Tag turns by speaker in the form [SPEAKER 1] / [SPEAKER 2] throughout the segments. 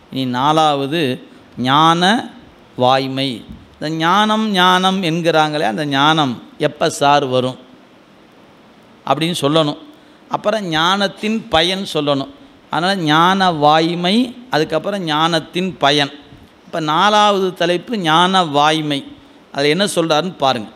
[SPEAKER 1] இனி நாலாவது ஞான வாய்மை இந்த ஞானம் ஞானம் என்கிறாங்களே அந்த ஞானம் எப்போ சார் வரும் அப்படின்னு சொல்லணும் அப்புறம் ஞானத்தின் பயன் சொல்லணும் அதனால் ஞான வாய்மை அதுக்கப்புறம் ஞானத்தின் பயன் இப்போ நாலாவது தலைப்பு ஞான வாய்மை அதில் என்ன சொல்கிறாருன்னு பாருங்கள்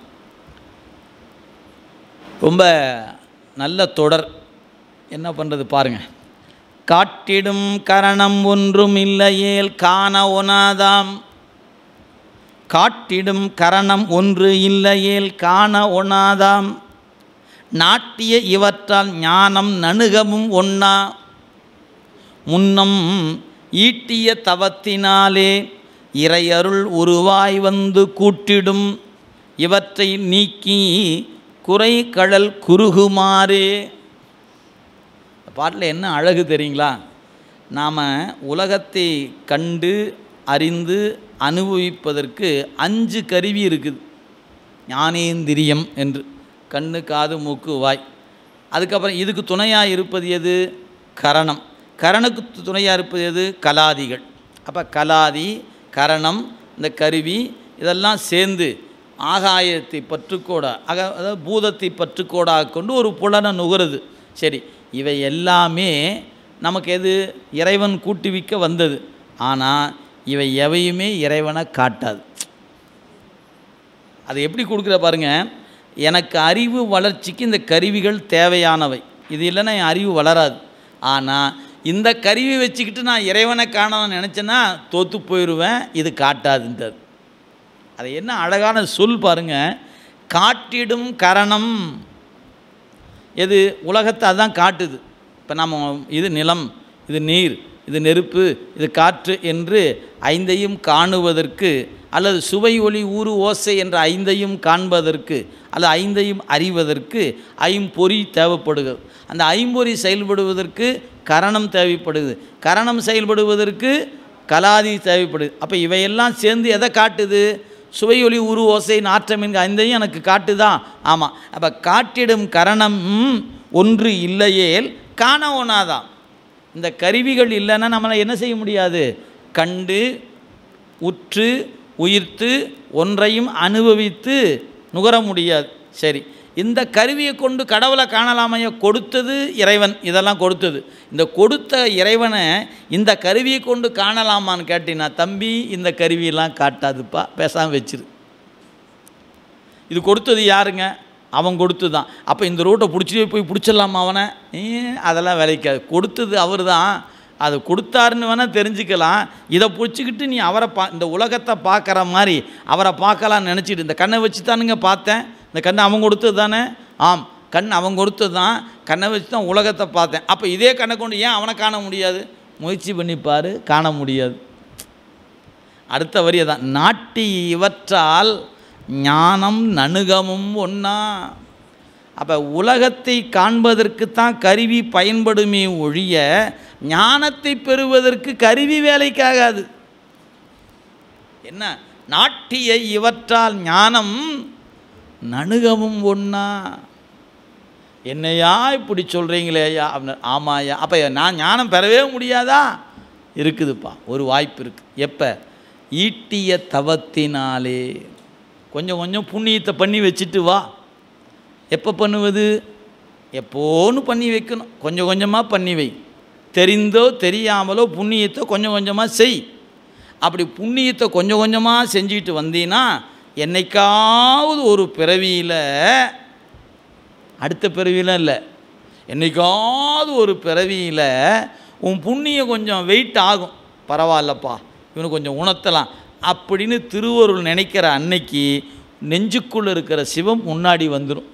[SPEAKER 1] ரொம்ப நல்ல தொடர் என்ன பண்ணுறது பாருங்கள் காட்டிடும் கரணம் ஒன்றும் இல்லையேல் காண ஒணாதாம் காட்டிடும் கரணம் ஒன்று இல்லையேல் காண ஒணாதாம் நாட்டிய இவற்றால் ஞானம் நணுகவும் ஒண்ணா முன்னம் ஈட்டிய தவத்தினாலே இறையருள் உருவாய் வந்து கூட்டிடும் இவற்றை நீக்கி குறை கடல் குறுகுமாறே இந்த பாட்டில் என்ன அழகு தெரியுங்களா நாம் உலகத்தை கண்டு அறிந்து அனுபவிப்பதற்கு அஞ்சு கருவி இருக்குது ஞானேந்திரியம் என்று கண்ணு காது மூக்கு வாய் அதுக்கப்புறம் இதுக்கு துணையாக இருப்பது எது கரணம் கரணக்கு துணையாக இருப்பது எது கலாதிகள் அப்போ கலாதி கரணம் இந்த கருவி இதெல்லாம் சேர்ந்து ஆகாயத்தை பற்றுக்கோட அக அதாவது பூதத்தை பற்றுக்கோடாக கொண்டு ஒரு புலனை நுகருது சரி இவை எல்லாமே நமக்கு எது இறைவன் கூட்டுவிக்க வந்தது ஆனால் இவை எவையுமே இறைவனை காட்டாது அது எப்படி கொடுக்குற பாருங்க எனக்கு அறிவு வளர்ச்சிக்கு இந்த கருவிகள் தேவையானவை இது இல்லைன்னா என் அறிவு வளராது ஆனால் இந்த கருவி வச்சுக்கிட்டு நான் இறைவனை காணணும்னு நினச்சேன்னா தோற்று போயிடுவேன் இது காட்டாதுன்றது அது என்ன அழகான சொல் பாருங்க காட்டிடும் கரணம் எது உலகத்தை அதான் காட்டுது இப்போ நம்ம இது நிலம் இது நீர் இது நெருப்பு இது காற்று என்று ஐந்தையும் காணுவதற்கு அல்லது சுவை ஒளி ஊறு ஓசை என்ற ஐந்தையும் காண்பதற்கு அல்லது ஐந்தையும் அறிவதற்கு ஐம்பொறி தேவைப்படுகிறது அந்த ஐம்பொறி செயல்படுவதற்கு கரணம் தேவைப்படுது கரணம் செயல்படுவதற்கு கலாதி தேவைப்படுது அப்போ இவையெல்லாம் சேர்ந்து எதை காட்டுது சுவை ஒளி உரு ஓசை நாற்றம் என்கிற ஐந்தையும் எனக்கு காட்டுதா ஆமாம் அப்போ காட்டிடும் கரணம் ஒன்று இல்லையேல் காண ஒணாதான் இந்த கருவிகள் இல்லைன்னா நம்மளை என்ன செய்ய முடியாது கண்டு உற்று உயிர்த்து ஒன்றையும் அனுபவித்து நுகர முடியாது சரி இந்த கருவியை கொண்டு கடவுளை காணலாமைய கொடுத்தது இறைவன் இதெல்லாம் கொடுத்தது இந்த கொடுத்த இறைவனை இந்த கருவியை கொண்டு காணலாமான்னு கேட்டினா தம்பி இந்த கருவியெல்லாம் காட்டாதுப்பா பேசாமல் வச்சிரு இது கொடுத்தது யாருங்க அவன் கொடுத்து தான் அப்போ இந்த ரோட்டை பிடிச்சிட்டு போய் பிடிச்சிடலாமா அவனை ஏ அதெல்லாம் விளைக்காது கொடுத்தது அவர் தான் அது கொடுத்தாருன்னு வேணால் தெரிஞ்சுக்கலாம் இதை பிடிச்சிக்கிட்டு நீ அவரை பா இந்த உலகத்தை பார்க்குற மாதிரி அவரை பார்க்கலாம்னு நினச்சிட்டு இந்த கண்ணை வச்சு தானுங்க பார்த்தேன் இந்த கண்ணை அவன் கொடுத்தது தானே ஆம் கண் அவன் கொடுத்தது தான் கண்ணை வச்சு தான் உலகத்தை பார்த்தேன் அப்போ இதே கண்ணை கொண்டு ஏன் அவனை காண முடியாது முயற்சி பண்ணிப்பார் காண முடியாது அடுத்த வரியை தான் நாட்டி இவற்றால் ஞானம் நணுகமும் ஒன்றா அப்போ உலகத்தை காண்பதற்குத்தான் கருவி பயன்படுமே ஒழிய ஞானத்தை பெறுவதற்கு கருவி வேலைக்காகாது என்ன நாட்டிய இவற்றால் ஞானம் நணுகவும் ஒன்றா என்னையா இப்படி சொல்கிறீங்களே ஐயா அப்படின்னு ஆமாய்யா அப்போ நான் ஞானம் பெறவே முடியாதா இருக்குதுப்பா ஒரு வாய்ப்பு இருக்குது எப்போ ஈட்டிய தவத்தினாலே கொஞ்சம் கொஞ்சம் புண்ணியத்தை பண்ணி வச்சுட்டு வா எப்போ பண்ணுவது எப்போன்னு பண்ணி வைக்கணும் கொஞ்சம் கொஞ்சமாக பண்ணி வை தெரிந்தோ தெரியாமலோ புண்ணியத்தை கொஞ்சம் கொஞ்சமாக செய் அப்படி புண்ணியத்தை கொஞ்சம் கொஞ்சமாக செஞ்சுக்கிட்டு வந்தீன்னா என்னைக்காவது ஒரு பிறவியில் அடுத்த பிறவியில் இல்லை என்னைக்காவது ஒரு பிறவியில் உன் புண்ணியம் கொஞ்சம் வெயிட் ஆகும் பரவாயில்லப்பா இவனுக்கு கொஞ்சம் உணர்த்தலாம் அப்படின்னு திருவருள் நினைக்கிற அன்னைக்கு நெஞ்சுக்குள்ளே இருக்கிற சிவம் முன்னாடி வந்துடும்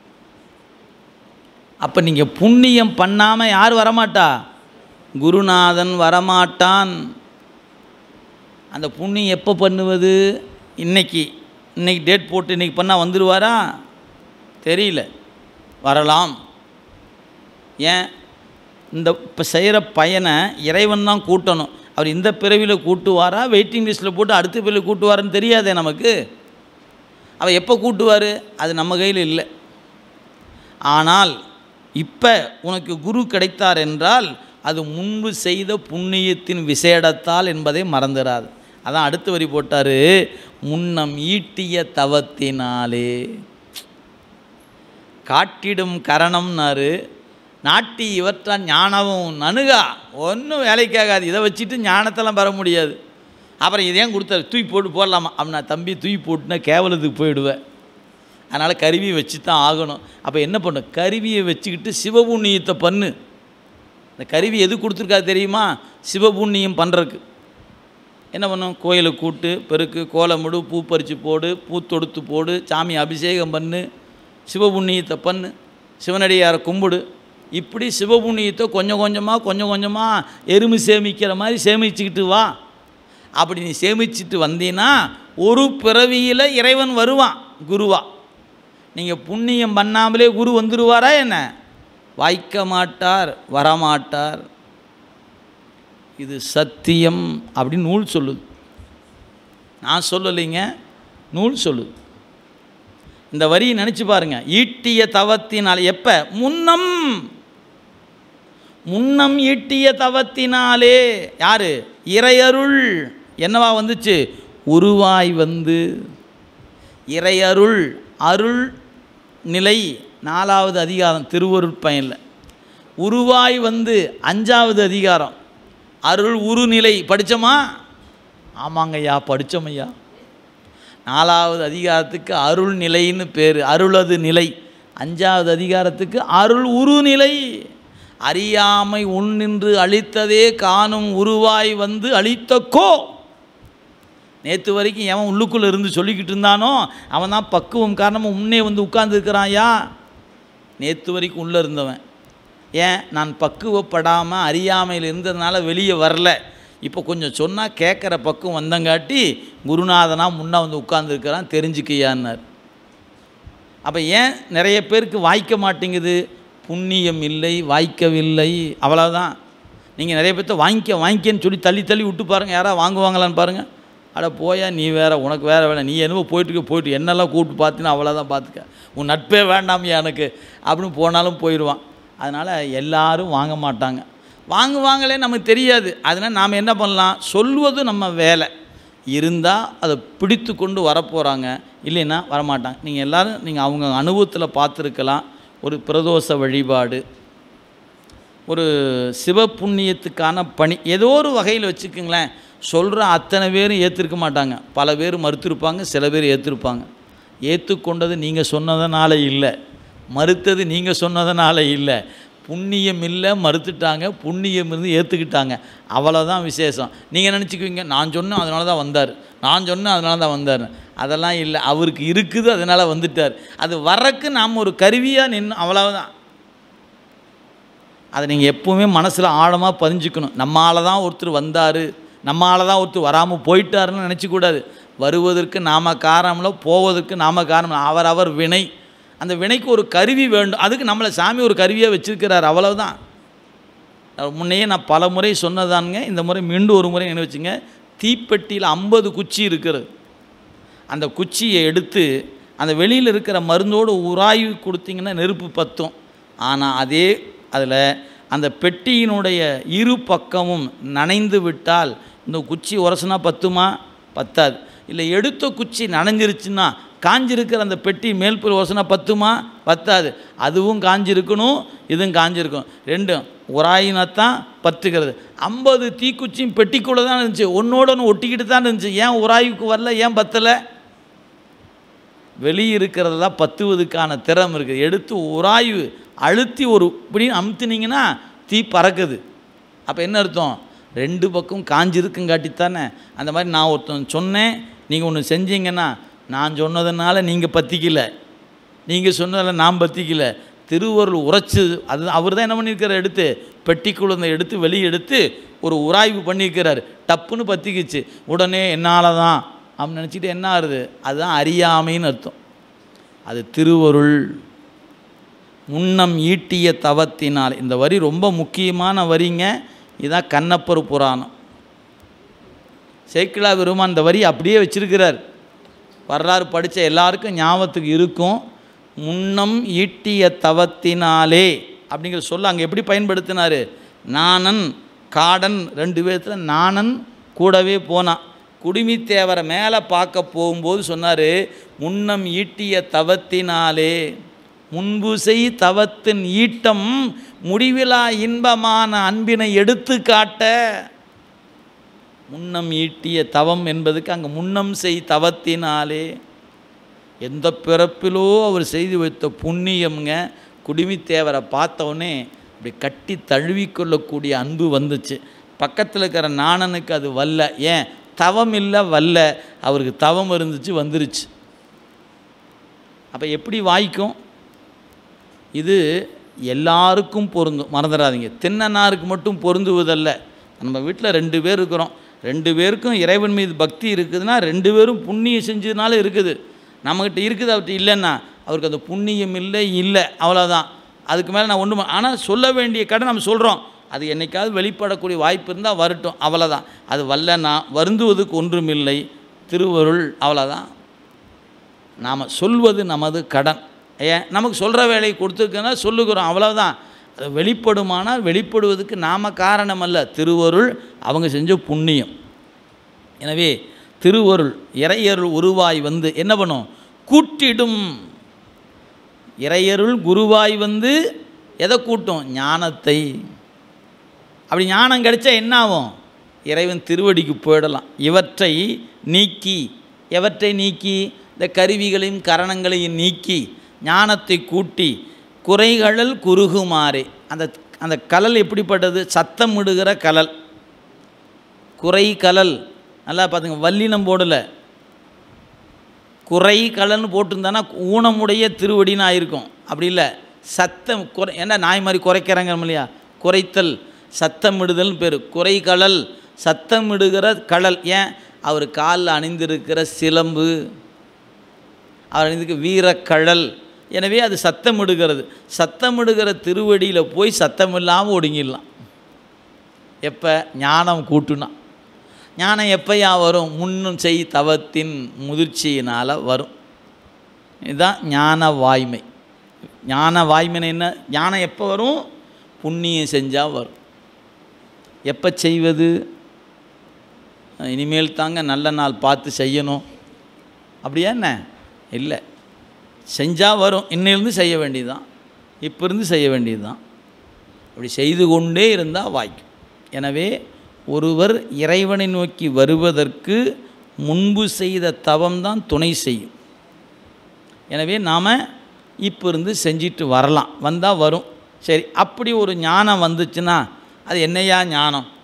[SPEAKER 1] அப்போ நீங்கள் புண்ணியம் பண்ணாமல் யார் வரமாட்டா குருநாதன் வரமாட்டான் அந்த புண்ணியம் எப்போ பண்ணுவது இன்னைக்கு இன்னைக்கு டேட் போட்டு இன்னைக்கு பண்ணால் வந்துடுவாரா தெரியல வரலாம் ஏன் இந்த இப்போ செய்கிற பையனை இறைவன் தான் கூட்டணும் அவர் இந்த பிறவியில் கூட்டுவாரா வெயிட்டிங் லிஸ்ட்டில் போட்டு அடுத்த பிறவியில் கூட்டுவாருன்னு தெரியாதே நமக்கு அவர் எப்போ கூட்டுவார் அது நம்ம கையில் இல்லை ஆனால் இப்போ உனக்கு குரு கிடைத்தார் என்றால் அது முன்பு செய்த புண்ணியத்தின் விசேடத்தால் என்பதை மறந்துடாது அதான் அடுத்த வரி போட்டார் முன்னம் ஈட்டிய தவத்தினாலே காட்டிடும் கரணம்னாரு நாட்டி இவற்றால் ஞானமும் நணுகா ஒன்றும் வேலைக்காகாது இதை வச்சுட்டு ஞானத்தெல்லாம் பெற முடியாது அப்புறம் இதையும் கொடுத்தாரு தூக்கி போட்டு போடலாமா அப்படின்னா தம்பி தூக்கி போட்டுனா கேவலத்துக்கு போயிடுவேன் அதனால் கருவியை வச்சு தான் ஆகணும் அப்போ என்ன பண்ணும் கருவியை வச்சுக்கிட்டு சிவபுண்ணியத்தை பண்ணு இந்த கருவி எது கொடுத்துருக்காது தெரியுமா சிவபுண்ணியம் பண்ணுறதுக்கு என்ன பண்ணும் கோயிலை கூட்டு பெருக்கு கோலமிடு பூ பறித்து போடு பூ தொடுத்து போடு சாமி அபிஷேகம் பண்ணு சிவபுண்ணியத்தை பண்ணு சிவனடியாரை கும்பிடு இப்படி சிவபுண்ணியத்தை கொஞ்சம் கொஞ்சமாக கொஞ்சம் கொஞ்சமாக எருமை சேமிக்கிற மாதிரி சேமிச்சுக்கிட்டு வா அப்படி நீ சேமிச்சுட்டு வந்தீன்னா ஒரு பிறவியில் இறைவன் வருவான் குருவா நீங்கள் புண்ணியம் பண்ணாமலே குரு வந்துடுவாரா என்ன வாய்க்க மாட்டார் வரமாட்டார் இது சத்தியம் அப்படின்னு நூல் சொல்லுது நான் சொல்லலைங்க நூல் சொல்லுது இந்த வரியை நினச்சி பாருங்க ஈட்டிய தவத்தினால் எப்போ முன்னம் முன்னம் ஈட்டிய தவத்தினாலே யாரு இறையருள் என்னவா வந்துச்சு உருவாய் வந்து இறையருள் அருள் நிலை நாலாவது அதிகாரம் திருவருட்பயனில் உருவாய் வந்து அஞ்சாவது அதிகாரம் அருள் உருநிலை படித்தோமா ஆமாங்கய்யா படித்தோமையா நாலாவது அதிகாரத்துக்கு அருள் நிலைன்னு பேர் அருளது நிலை அஞ்சாவது அதிகாரத்துக்கு அருள் உருநிலை அறியாமை உன்னின்று அழித்ததே காணும் உருவாய் வந்து அழித்த கோ நேற்று வரைக்கும் எவன் உள்ளுக்குள்ளே இருந்து சொல்லிக்கிட்டு இருந்தானோ அவன் தான் பக்குவம் காரணமாக முன்னே வந்து உட்கார்ந்துருக்கிறான்யா நேற்று வரைக்கும் உள்ளே இருந்தவன் ஏன் நான் பக்குவப்படாமல் அறியாமையில் இருந்ததுனால வெளியே வரல இப்போ கொஞ்சம் சொன்னால் கேட்குற பக்குவம் வந்தங்காட்டி குருநாதனா முன்னே வந்து உட்கார்ந்துருக்கிறான் தெரிஞ்சுக்கையான்னார் அப்போ ஏன் நிறைய பேருக்கு வாய்க்க மாட்டேங்குது புண்ணியம் இல்லை வாய்க்கவில்லை அவ்வளோதான் நீங்கள் நிறைய பேர்த்த வாங்கிக்க வாங்கிக்கன்னு சொல்லி தள்ளி தள்ளி விட்டு பாருங்கள் யாராவது வாங்குவாங்களான்னு பாருங்கள் அட போயா நீ வேற உனக்கு வேற வேணாம் நீ என்னவோ போயிட்டுருக்க போயிட்டு என்னெல்லாம் கூப்பிட்டு பார்த்தினா அவ்வளோதான் பார்த்துக்க உன் நட்பே வேண்டாமையா எனக்கு அப்படின்னு போனாலும் போயிடுவான் அதனால் எல்லாரும் வாங்க மாட்டாங்க வாங்குவாங்களே நமக்கு தெரியாது அதனால் நாம் என்ன பண்ணலாம் சொல்வது நம்ம வேலை இருந்தால் அதை பிடித்து கொண்டு வரப்போகிறாங்க இல்லைன்னா வரமாட்டாங்க நீங்கள் எல்லோரும் நீங்கள் அவங்க அனுபவத்தில் பார்த்துருக்கலாம் ஒரு பிரதோஷ வழிபாடு ஒரு சிவ புண்ணியத்துக்கான பணி ஏதோ ஒரு வகையில் வச்சுக்கோங்களேன் சொல்கிற அத்தனை பேரும் ஏற்றிருக்க மாட்டாங்க பல பேர் மறுத்திருப்பாங்க சில பேர் ஏற்றிருப்பாங்க ஏற்றுக்கொண்டது நீங்கள் சொன்னதுனால இல்லை மறுத்தது நீங்கள் சொன்னதுனால இல்லை புண்ணியம் இல்லை மறுத்துட்டாங்க புண்ணியம் இருந்து ஏற்றுக்கிட்டாங்க அவ்வளோதான் விசேஷம் நீங்கள் நினச்சிக்குவீங்க நான் சொன்னேன் அதனால தான் வந்தார் நான் சொன்னேன் அதனால தான் வந்தார் அதெல்லாம் இல்லை அவருக்கு இருக்குது அதனால் வந்துட்டார் அது வரக்கு நாம் ஒரு கருவியாக நின்று அவ்வளவுதான் அதை நீங்கள் எப்போவுமே மனசில் ஆழமாக பதிஞ்சுக்கணும் நம்மால் தான் ஒருத்தர் வந்தார் நம்மால் தான் ஒருத்தர் வராமல் போயிட்டாருன்னு நினச்சிக்கூடாது வருவதற்கு நாம காரணம்ல போவதற்கு நாம காரணம் அவர் அவர் வினை அந்த வினைக்கு ஒரு கருவி வேண்டும் அதுக்கு நம்மளை சாமி ஒரு கருவியாக வச்சுருக்கிறார் அவ்வளவுதான் முன்னையே நான் பல முறை சொன்னதானுங்க இந்த முறை மீண்டும் ஒரு முறை நினைவச்சுங்க தீப்பெட்டியில் ஐம்பது குச்சி இருக்கிறது அந்த குச்சியை எடுத்து அந்த வெளியில் இருக்கிற மருந்தோடு உராய்வு கொடுத்தீங்கன்னா நெருப்பு பத்தும் ஆனால் அதே அதில் அந்த பெட்டியினுடைய இரு பக்கமும் நனைந்து விட்டால் இந்த குச்சி உரசுனா பத்துமா பத்தாது இல்லை எடுத்த குச்சி நனைஞ்சிருச்சுன்னா காஞ்சிருக்கிற அந்த பெட்டி மேல்புற உரசுனா பத்துமா பத்தாது அதுவும் காஞ்சிருக்கணும் இதுவும் காஞ்சிருக்கும் ரெண்டும் உராயினத்தான் பத்துக்கிறது ஐம்பது தீக்குச்சியும் பெட்டிக்குள்ளே தான் இருந்துச்சு ஒன்றோட ஒன்று ஒட்டிக்கிட்டு தான் இருந்துச்சு ஏன் உராய்வுக்கு வரல ஏன் பத்தலை வெளியே இருக்கிறது தான் பத்துவதுக்கான திறம் இருக்குது எடுத்து உராய்வு அழுத்தி ஒரு இப்படின்னு அமுத்துனீங்கன்னா தீ பறக்குது அப்போ என்ன அர்த்தம் ரெண்டு பக்கம் காஞ்சிருக்குங்காட்டித்தானே அந்த மாதிரி நான் ஒருத்தன் சொன்னேன் நீங்கள் ஒன்று செஞ்சீங்கன்னா நான் சொன்னதுனால நீங்கள் பற்றிக்கல நீங்கள் சொன்னதில் நான் பற்றிக்கல திருவருள் உரைச்சு அது அவர் தான் என்ன பண்ணியிருக்காரு எடுத்து பெட்டிக்குள்ள எடுத்து வெளியே எடுத்து ஒரு உராய்வு பண்ணியிருக்கிறார் டப்புன்னு பற்றிக்கிச்சு உடனே என்னால் தான் அப்படின்னு நினச்சிட்டு என்ன ஆகுது அதுதான் அறியாமைன்னு அர்த்தம் அது திருவருள் முன்னம் ஈட்டிய தவத்தினால் இந்த வரி ரொம்ப முக்கியமான வரிங்க இதான் கண்ணப்பர் புராணம் சேக்கிழா பெருமான் இந்த வரி அப்படியே வச்சிருக்கிறார் வரலாறு படித்த எல்லாருக்கும் ஞாபகத்துக்கு இருக்கும் முன்னம் ஈட்டிய தவத்தினாலே அப்படிங்கிற சொல்ல அங்கே எப்படி பயன்படுத்தினார் நாணன் காடன் ரெண்டு பேர்த்தில் நாணன் கூடவே போனான் குடுமித்தேவரை மேலே பார்க்க போகும்போது சொன்னார் முன்னம் ஈட்டிய தவத்தினாலே முன்பு செய் தவத்தின் ஈட்டம் முடிவிலா இன்பமான அன்பினை எடுத்து காட்ட முன்னம் ஈட்டிய தவம் என்பதுக்கு அங்கே முன்னம் செய் தவத்தினாலே எந்த பிறப்பிலோ அவர் செய்து வைத்த புண்ணியம்ங்க குடுமித்தேவரை பார்த்தோன்னே அப்படி கட்டி தழுவிக்கொள்ளக்கூடிய அன்பு வந்துச்சு பக்கத்தில் இருக்கிற நாணனுக்கு அது வல்ல ஏன் தவம் இல்லை வல்ல அவருக்கு தவம் இருந்துச்சு வந்துருச்சு அப்போ எப்படி வாய்க்கும் இது எல்லாருக்கும் பொருந்தும் மறந்துடாதீங்க தின்னனாருக்கு மட்டும் பொருந்துவதல்ல நம்ம வீட்டில் ரெண்டு பேர் இருக்கிறோம் ரெண்டு பேருக்கும் இறைவன் மீது பக்தி இருக்குதுன்னா ரெண்டு பேரும் புண்ணியம் செஞ்சதுனால இருக்குது நம்மக்கிட்ட இருக்குது அவர்கிட்ட இல்லைன்னா அவருக்கு அந்த புண்ணியம் இல்லை இல்லை அவ்வளோதான் அதுக்கு மேலே நான் ஒன்றும் ஆனால் சொல்ல வேண்டிய கடை நம்ம சொல்கிறோம் அது என்னைக்காவது வெளிப்படக்கூடிய வாய்ப்பு இருந்தால் வரட்டும் அவ்வளோதான் அது வல்லனா வருந்துவதுக்கு ஒன்றுமில்லை திருவருள் அவ்வளோதான் நாம் சொல்வது நமது கடன் ஏன் நமக்கு சொல்கிற வேலையை கொடுத்துருக்கனா சொல்லுகிறோம் அவ்வளோதான் அது வெளிப்படுமானால் வெளிப்படுவதுக்கு நாம காரணம் அல்ல திருவருள் அவங்க செஞ்ச புண்ணியம் எனவே திருவருள் இறையருள் உருவாய் வந்து என்ன பண்ணும் கூட்டிடும் இறையருள் குருவாய் வந்து எதை கூட்டும் ஞானத்தை அப்படி ஞானம் கிடைச்சா என்ன ஆகும் இறைவன் திருவடிக்கு போயிடலாம் இவற்றை நீக்கி எவற்றை நீக்கி இந்த கருவிகளையும் கரணங்களையும் நீக்கி ஞானத்தை கூட்டி குறைகளல் குறுகுமாறே அந்த அந்த கலல் எப்படிப்பட்டது சத்தம் இடுகிற கலல் குறை கலல் நல்லா பார்த்துங்க வல்லினம் போடலை குறை கலன்னு போட்டிருந்தானா ஊனமுடைய திருவடின்னு ஆயிருக்கும் அப்படி இல்லை சத்தம் குறை என்ன நாய் மாதிரி குறைக்கிறாங்க இல்லையா குறைத்தல் சத்தமிடுதல்னு பேர் குறை கலல் சத்தமிடுகிற கலல் ஏன் அவர் காலில் அணிந்திருக்கிற சிலம்பு அவர் அணிந்திருக்க வீரக்கழல் எனவே அது சத்தமிடுகிறது சத்தமிடுகிற திருவடியில் போய் சத்தமில்லாமல் ஒடுங்கிடலாம் எப்போ ஞானம் கூட்டுனா ஞானம் எப்போயா வரும் முன்னும் செய் தவத்தின் முதிர்ச்சியினால் வரும் இதுதான் ஞான வாய்மை ஞான வாய்மைன்னு என்ன ஞானம் எப்போ வரும் புண்ணியம் செஞ்சால் வரும் எப்போ செய்வது இனிமேல் தாங்க நல்ல நாள் பார்த்து செய்யணும் அப்படியா என்ன இல்லை செஞ்சால் வரும் இன்னிலிருந்து செய்ய வேண்டியதுதான் இப்போ இருந்து செய்ய வேண்டியதுதான் அப்படி செய்து கொண்டே இருந்தால் வாய்க்கும் எனவே ஒருவர் இறைவனை நோக்கி வருவதற்கு முன்பு செய்த தவம்தான் துணை செய்யும் எனவே நாம் இப்போ இருந்து செஞ்சிட்டு வரலாம் வந்தால் வரும் சரி அப்படி ஒரு ஞானம் வந்துச்சுன்னா அது என்னையா ஞானம்